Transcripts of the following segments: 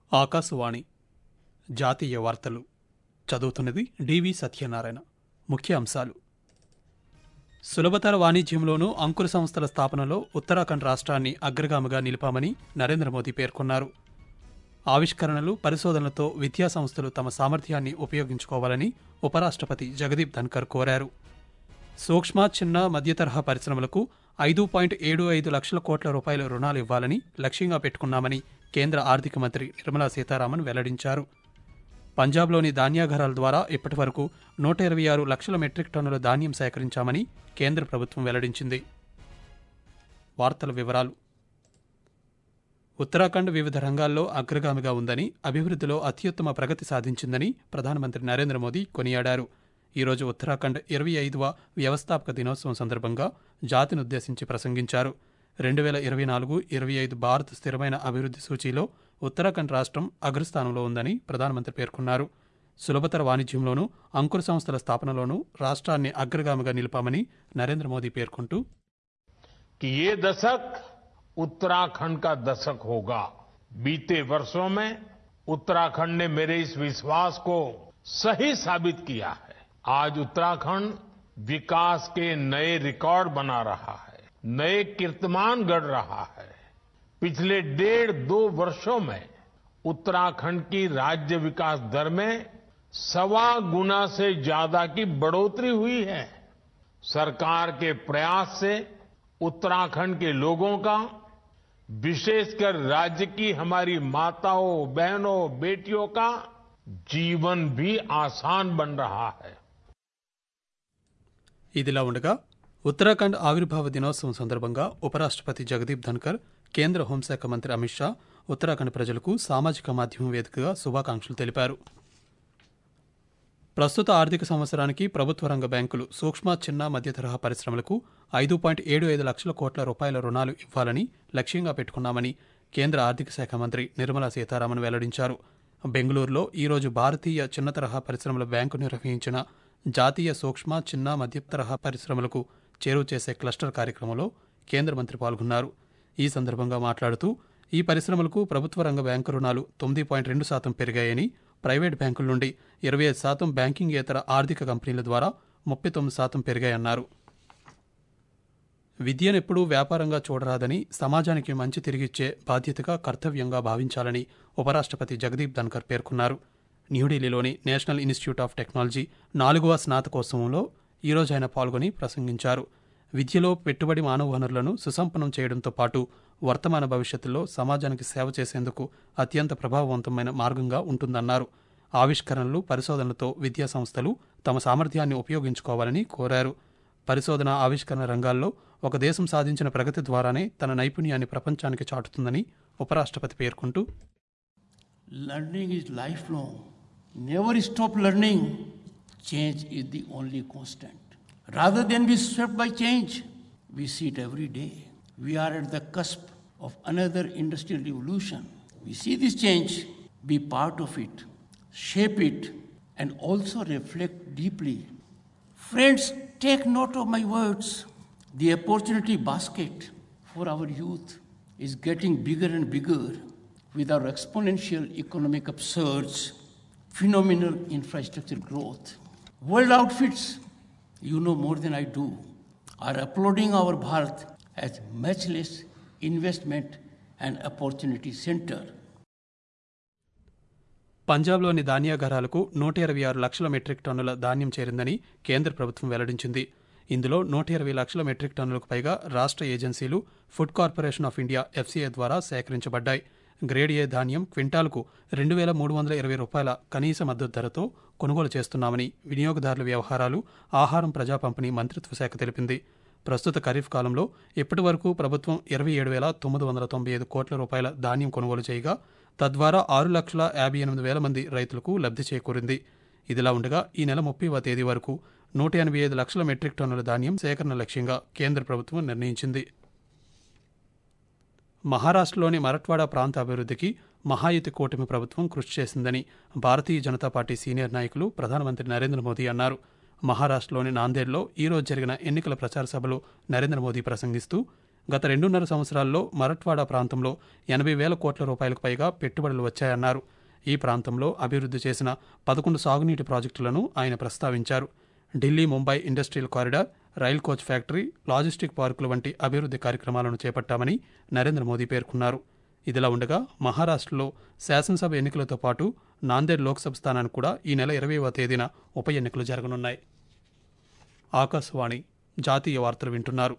ఆకాశవాణి జాతీయ వార్తలు చదువుతున్నది డివి సత్యనారాయణ ముఖ్య అంశాలు సులభతర వాణిజ్యంలోనూ అంకుర సంస్థల స్థాపనలో ఉత్తరాఖండ్ రాష్ట్రాన్ని అగ్రగామిగా నిలిపామని నరేంద్ర మోదీ పేర్కొన్నారు ఆవిష్కరణలు పరిశోధనలతో విద్యా సంస్థలు తమ సామర్థ్యాన్ని ఉపయోగించుకోవాలని ఉపరాష్ట్రపతి జగదీప్ ధన్కర్ కోరారు సూక్ష్మ చిన్న మధ్యతరహా పరిశ్రమలకు ఐదు పాయింట్ ఏడు ఐదు లక్షల కోట్ల రూపాయల రుణాలు ఇవ్వాలని లక్ష్యంగా పెట్టుకున్నామని కేంద్ర ఆర్థిక మంత్రి నిర్మలా సీతారామన్ వెల్లడించారు పంజాబ్లోని ధాన్యాగారాల ద్వారా ఇప్పటి వరకు నూట ఇరవై ఆరు లక్షల మెట్రిక్ టన్నుల ధాన్యం సేకరించామని కేంద్ర ప్రభుత్వం వెల్లడించింది వార్తల వివరాలు ఉత్తరాఖండ్ వివిధ రంగాల్లో అగ్రగామిగా ఉందని అభివృద్ధిలో అత్యుత్తమ ప్రగతి సాధించిందని ప్రధానమంత్రి నరేంద్ర మోదీ కొనియాడారు ఈరోజు ఉత్తరాఖండ్ ఇరవై ఐదవ వ్యవస్థాపక దినోత్సవం సందర్భంగా జాతినుద్దేశించి ప్రసంగించారు రెండు వేల ఇరవై నాలుగు ఇరవై ఐదు భారత్ స్థిరమైన అభివృద్ధి సూచీలో ఉత్తరాఖండ్ రాష్ట్రం అగ్రస్థానంలో ఉందని ప్రధానమంత్రి పేర్కొన్నారు సులభతర వాణిజ్యంలోనూ అంకుర సంస్థల స్థాపనలోనూ రాష్ట్రాన్ని అగ్రగామిగా నిలిపామని నరేంద్ర మోదీ పేర్కొంటూ कि ये दशक उत्तराखंड का दशक होगा बीते वर्षों में उत्तराखंड ने मेरे इस विश्वास को सही साबित किया है आज उत्तराखंड विकास के नए रिकॉर्ड बना रहा है नए कीर्तिमान गढ़ रहा है पिछले डेढ़ दो वर्षों में उत्तराखंड की राज्य विकास दर में सवा गुना से ज्यादा की बढ़ोतरी हुई है सरकार के प्रयास से उत्तराखंड के लोगों का विशेषकर राज्य की हमारी माताओं बहनों बेटियों का जीवन भी आसान बन रहा है ఇదిలా ఉండగా ఉత్తరాఖండ్ ఆవిర్భావ దినోత్సవం సందర్భంగా ఉపరాష్ట్రపతి జగదీప్ ధన్కర్ కేంద్ర హోంశాఖ మంత్రి అమిత్ షా ఉత్తరాఖండ్ ప్రజలకు సామాజిక మాధ్యమం వేదికగా శుభాకాంక్షలు తెలిపారు ప్రస్తుత ఆర్థిక సంవత్సరానికి ప్రభుత్వ రంగ బ్యాంకులు సూక్ష్మ చిన్న మధ్య తరహా పరిశ్రమలకు ఐదు పాయింట్ ఏడు ఐదు లక్షల కోట్ల రూపాయల రుణాలు ఇవ్వాలని లక్ష్యంగా పెట్టుకున్నామని కేంద్ర ఆర్థిక శాఖ మంత్రి నిర్మలా సీతారామన్ వెల్లడించారు బెంగళూరులో ఈరోజు భారతీయ చిన్న తరహా పరిశ్రమల బ్యాంకు నిర్వహించిన జాతీయ సూక్ష్మ చిన్న మధ్య తరహా పరిశ్రమలకు చేరువ చేసే క్లస్టర్ కార్యక్రమంలో కేంద్ర మంత్రి పాల్గొన్నారు ఈ సందర్భంగా మాట్లాడుతూ ఈ పరిశ్రమలకు ప్రభుత్వ రంగ బ్యాంకు రుణాలు తొమ్మిది పాయింట్ రెండు శాతం పెరిగాయని ప్రైవేట్ బ్యాంకుల నుండి ఇరవై ఐదు శాతం బ్యాంకింగేతర ఆర్థిక కంపెనీల ద్వారా ముప్పై తొమ్మిది శాతం పెరిగాయన్నారు విద్యనెప్పుడూ వ్యాపారంగా చూడరాదని సమాజానికి మంచి తిరిగిచ్చే బాధ్యతగా కర్తవ్యంగా భావించాలని ఉపరాష్ట్రపతి జగదీప్ ధన్కర్ పేర్కొన్నారు న్యూఢిల్లీలోని నేషనల్ ఇన్స్టిట్యూట్ ఆఫ్ టెక్నాలజీ నాలుగవ స్నాతకోత్సవంలో ఈరోజు ఆయన పాల్గొని ప్రసంగించారు విద్యలో పెట్టుబడి మానవ వనరులను సుసంపన్నం చేయడంతో పాటు వర్తమాన భవిష్యత్తులో సమాజానికి సేవ చేసేందుకు అత్యంత ప్రభావవంతమైన మార్గంగా ఉంటుందన్నారు ఆవిష్కరణలు పరిశోధనలతో విద్యా సంస్థలు తమ సామర్థ్యాన్ని ఉపయోగించుకోవాలని కోరారు పరిశోధన ఆవిష్కరణ రంగాల్లో ఒక దేశం సాధించిన ప్రగతి ద్వారానే తన నైపుణ్యాన్ని ప్రపంచానికి చాటుతుందని ఉపరాష్ట్రపతి పేర్కొంటూ Learning is lifelong. Never stop learning. Change is the only constant. Rather than be swept by change, we see it every day. We are at the cusp of another industrial revolution. We see this change, be part of it, shape it, and also reflect deeply. Friends, take note of my words. The opportunity basket for our youth is getting bigger and bigger with our exponential economic upsurge, phenomenal infrastructure growth. World outfits, you know more than I do, are applauding our Bharat as matchless investment and opportunity center. పంజాబ్లోని ధాన్యాగారాలకు నూట ఇరవై ఆరు లక్షల metric టన్నుల ధాన్యం చేరిందని కేంద్ర ప్రభుత్వం వెల్లడించింది ఇందులో నూట ఇరవై లక్షల మెట్రిక్ టన్నులకు పైగా రాష్ట్ర ఏజెన్సీలు food corporation of India FCA ద్వారా సేకరించబడ్డాయి గ్రేడ్ ఏ ధాన్యం క్వింటాల్కు రెండు వేల మూడు వందల ఇరవై రూపాయల కనీస మద్దతు ధరతో కొనుగోలు చేస్తున్నామని వినియోగదారుల వ్యవహారాలు ఆహారం ప్రజా పంపిణీ మంత్రిత్వ శాఖ తెలిపింది ప్రస్తుత ఖరీఫ్ కాలంలో ఇప్పటి వరకు ప్రభుత్వం ఇరవై ఏడు వేల తొమ్మిది వందల తొంభై ఐదు కోట్ల రూపాయల ధాన్యం కొనుగోలు చేయగా తద్వారా ఆరు లక్షల యాభై ఎనిమిది వేల మంది రైతులకు లబ్ధి చేకూరింది ఇదిలా ఉండగా ఈ నెల ముప్పైవ తేదీ వరకు నూట ఎనభై ఐదు లక్షల మెట్రిక్ టన్నుల ధాన్యం సేకరణ లక్ష్యంగా కేంద్ర ప్రభుత్వం నిర్ణయించింది మహారాష్ట్రలోని మరట్వాడా ప్రాంత అభివృద్ధికి మహాయుతి కూటమి ప్రభుత్వం కృషి చేసిందని భారతీయ జనతా పార్టీ సీనియర్ నాయకులు ప్రధానమంత్రి నరేంద్ర మోదీ అన్నారు మహారాష్ట్రలోని నాందేడ్లో ఈరోజు జరిగిన ఎన్నికల ప్రచార సభలో నరేంద్ర మోదీ ప్రసంగిస్తూ గత రెండున్నర సంవత్సరాల్లో మరట్వాడా ప్రాంతంలో ఎనభై వేల కోట్ల రూపాయలకు పైగా పెట్టుబడులు వచ్చాయన్నారు ఈ ప్రాంతంలో అభివృద్ధి చేసిన పదకొండు సాగునీటి ప్రాజెక్టులను ఆయన ప్రస్తావించారు Delhi Mumbai industrial corridor rail coach factory logistic పార్కులు వంటి అభివృద్ధి కార్యక్రమాలను చేపట్టామని నరేంద్ర మోదీ పేర్కొన్నారు ఇదిలా ఉండగా మహారాష్ట్రలో శాసనసభ ఎన్నికలతో పాటు నాందేడ్ లోక్సభ స్థానానికి కూడా ఈ నెల ఇరవైవ తేదీన ఉప ఎన్నికలు జరగనున్నాయి ఆకాశవాణి జాతీయ వార్తలు వింటున్నారు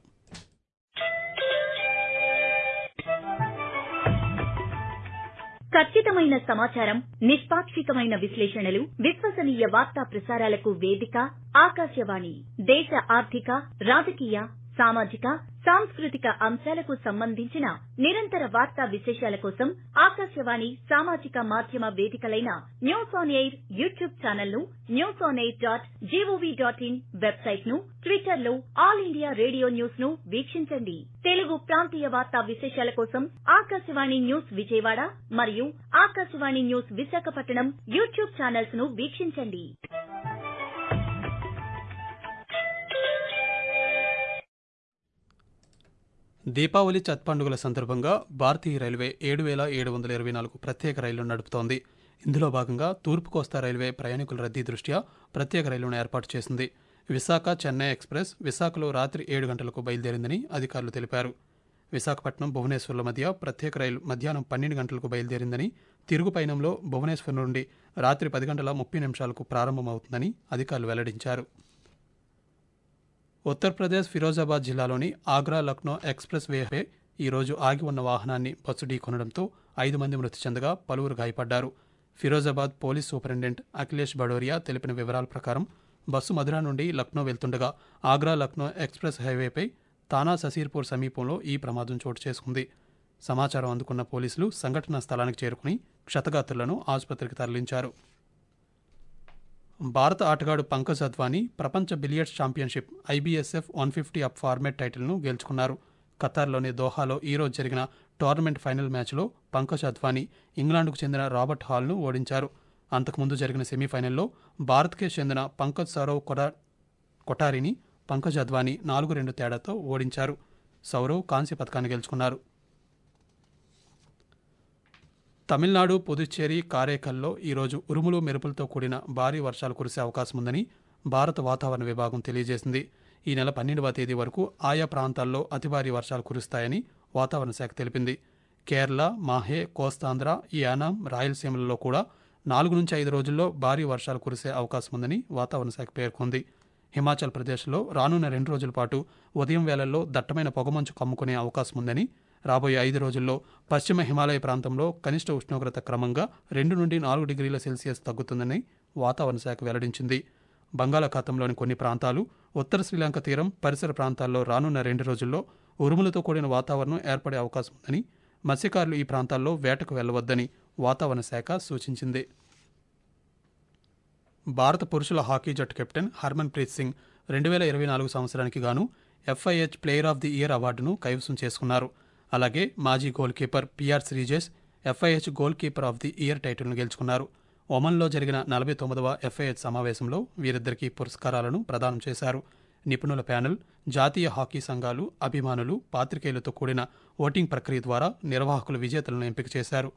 ఖచ్చితమైన సమాచారం నిష్పాక్షికమైన విశ్లేషణలు విశ్వసనీయ వార్తా ప్రసారాలకు వేదిక ఆకాశవాణి దేశ ఆర్థిక రాజకీయ సామాజిక సాంస్కృతిక అంశాలకు సంబంధించిన నిరంతర వార్తా విశేషాల కోసం ఆకాశవాణి సామాజిక మాధ్యమ వేదికలైన news on air YouTube channel ను news on air dot gov dot in website ను ట్విట్టర్ లో ఆల్ ఇండియా రేడియో న్యూస్ ను వీక్షించండి తెలుగు ప్రాంతీయ వార్తా విశేషాల కోసం ఆకాశవాణి న్యూస్ విజయవాడ మరియు Akashvani news Visakhapatnam YouTube channels ను వీక్షించండి దీపావళి చత్ పండుగల సందర్భంగా భారతీయ రైల్వే ఏడు వేల ఏడు వందల ఇరవై నాలుగు ప్రత్యేక రైళ్లు నడుపుతోంది ఇందులో భాగంగా తూర్పు కోస్తా రైల్వే ప్రయాణికుల రద్దీ దృష్ట్యా ప్రత్యేక రైళ్లను ఏర్పాటు చేసింది విశాఖ చెన్నై ఎక్స్ప్రెస్ విశాఖలో రాత్రి ఏడు గంటలకు బయలుదేరిందని అధికారులు తెలిపారు విశాఖపట్నం భువనేశ్వర్ల మధ్య ప్రత్యేక రైలు మధ్యాహ్నం పన్నెండు గంటలకు బయలుదేరిందని తిరుగు పయనంలో భువనేశ్వర్ నుండి రాత్రి పది గంటల ముప్పై నిమిషాలకు ప్రారంభమవుతుందని అధికారులు వెల్లడించారు ఉత్తరప్రదేశ్ ఫిరోజాబాద్ జిల్లాలోని ఆగ్రా లక్నో ఎక్స్ప్రెస్ వేపై ఈరోజు ఆగి ఉన్న వాహనాన్ని బస్సు ఢీకొనడంతో ఐదు మంది మృతి చెందగా పలువురు గాయపడ్డారు ఫిరోజాబాద్ పోలీస్ సూపరింటెండెంట్ అఖిలేష్ బడోరియా తెలిపిన వివరాల ప్రకారం బస్సు మధుర నుండి లక్నో వెళ్తుండగా ఆగ్రా లక్నో ఎక్స్ప్రెస్ హైవేపై తానా ససీర్పూర్ సమీపంలో ఈ ప్రమాదం చోటు చేసుకుంది సమాచారం అందుకున్న పోలీసులు సంఘటనా స్థలానికి చేరుకుని క్షతగాత్రులను ఆసుపత్రికి తరలించారు భారత ఆటగాడు పంకజ్ అద్వానీ ప్రపంచ billiards championship IBSF one fifty up format టైటిల్ను గెలుచుకున్నారు ఖతార్లోని దోహాలో ఈరోజు జరిగిన టోర్నమెంట్ ఫైనల్ మ్యాచ్లో పంకజ్ అద్వానీ ఇంగ్లాండ్కు చెందిన రాబర్ట్ హాల్ను ఓడించారు అంతకుముందు జరిగిన సెమీఫైనల్లో భారత్కే చెందిన పంకజ్ సౌరవ్ కొడా కొటారిని పంకజ్ అద్వానీ నాలుగు రెండు తేడాతో ఓడించారు సౌరవ్ కాంస్య పథకాన్ని గెలుచుకున్నారు తమిళనాడు పుదుచ్చేరి కారేకల్లో ఈరోజు ఉరుములు మెరుపులతో కూడిన భారీ వర్షాలు కురిసే అవకాశం ఉందని భారత వాతావరణ విభాగం తెలియజేసింది ఈ నెల పన్నెండవ తేదీ వరకు ఆయా ప్రాంతాల్లో అతి భారీ వర్షాలు కురుస్తాయని వాతావరణ శాఖ తెలిపింది కేరళ మాహే కోస్తాంధ్ర యానాం రాయలసీమలలో కూడా నాలుగు నుంచి ఐదు రోజుల్లో భారీ వర్షాలు కురిసే అవకాశం ఉందని వాతావరణ శాఖ పేర్కొంది హిమాచల్ ప్రదేశ్లో రానున్న రెండు రోజుల పాటు ఉదయం వేళల్లో దట్టమైన పొగమంచు కమ్ముకునే అవకాశం ఉందని రాబోయే ఐదు రోజుల్లో పశ్చిమ హిమాలయ ప్రాంతంలో కనిష్ట ఉష్ణోగ్రత క్రమంగా రెండు నుండి నాలుగు డిగ్రీల సెల్సియస్ తగ్గుతుందని వాతావరణ శాఖ వెల్లడించింది బంగాళాఖాతంలోని కొన్ని ప్రాంతాలు ఉత్తర శ్రీలంక తీరం పరిసర ప్రాంతాల్లో రానున్న రెండు రోజుల్లో ఉరుములతో కూడిన వాతావరణం ఏర్పడే అవకాశం ఉందని మత్స్యకారులు ఈ ప్రాంతాల్లో వేటకు వెళ్లవద్దని వాతావరణ శాఖ సూచించింది భారత పురుషుల హాకీ జట్టు కెప్టెన్ హర్మన్ ప్రీత్ సింగ్ రెండు వేల ఇరవై నాలుగు సంవత్సరానికి గాను FIH player of the year అవార్డును కైవసం చేసుకున్నారు అలాగే మాజీ goalkeeper P R Sreejesh FIH goalkeeper of the year టైటిల్ను గెలుచుకున్నారు ఒమన్లో జరిగిన నలభై తొమ్మిదవ ఎఫ్ఐహెచ్ సమావేశంలో వీరిద్దరికీ పురస్కారాలను ప్రదానం చేశారు నిపుణుల ప్యానెల్ జాతీయ హాకీ సంఘాలు అభిమానులు పాత్రికేయులతో కూడిన ఓటింగ్ ప్రక్రియ ద్వారా నిర్వాహకులు విజేతలను ఎంపిక చేశారు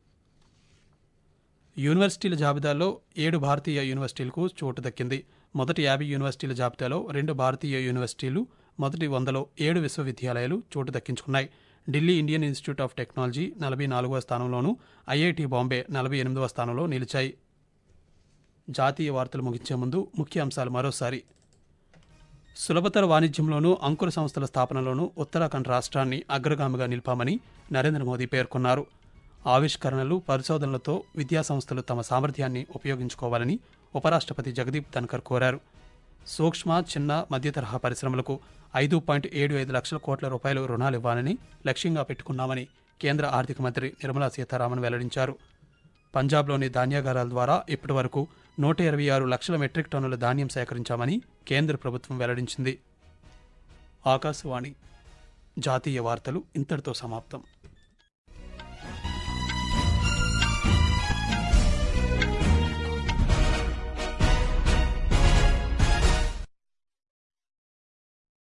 యూనివర్సిటీల జాబితాలో ఏడు భారతీయ యూనివర్సిటీలకు చోటు దక్కింది మొదటి యాభై యూనివర్సిటీల జాబితాలో రెండు భారతీయ యూనివర్సిటీలు మొదటి వందలో ఏడు విశ్వవిద్యాలయాలు చోటు దక్కించుకున్నాయి Delhi Indian Institute of Technology నలభై నాలుగవ స్థానంలోనూ ఐఐటి బాంబే నలభై ఎనిమిదవ స్థానంలో నిలిచాయి జాతీయ వార్తలు ముగించే ముందు ముఖ్య అంశాలు మరోసారి సులభతర వాణిజ్యంలోనూ అంకుర సంస్థల స్థాపనలోనూ ఉత్తరాఖండ్ రాష్ట్రాన్ని అగ్రగామిగా నిలిపామని నరేంద్ర మోదీ పేర్కొన్నారు ఆవిష్కరణలు పరిశోధనలతో విద్యా సంస్థలు తమ సామర్థ్యాన్ని ఉపయోగించుకోవాలని ఉపరాష్ట్రపతి జగదీప్ ధన్కర్ కోరారు సూక్ష్మ చిన్న మధ్య తరహా పరిశ్రమలకు ఐదు పాయింట్ ఏడు ఐదు లక్షల కోట్ల రూపాయలు రుణాలు ఇవ్వాలని లక్ష్యంగా పెట్టుకున్నామని కేంద్ర ఆర్థిక మంత్రి నిర్మలా సీతారామన్ వెల్లడించారు పంజాబ్లోని ధాన్యాగారాల ద్వారా ఇప్పటి వరకు నూట ఇరవై ఆరు లక్షల మెట్రిక్ టన్నుల ధాన్యం సేకరించామని కేంద్ర ప్రభుత్వం వెల్లడించింది ఆకాశవాణి జాతీయ వార్తలు ఇంతటితో సమాప్తం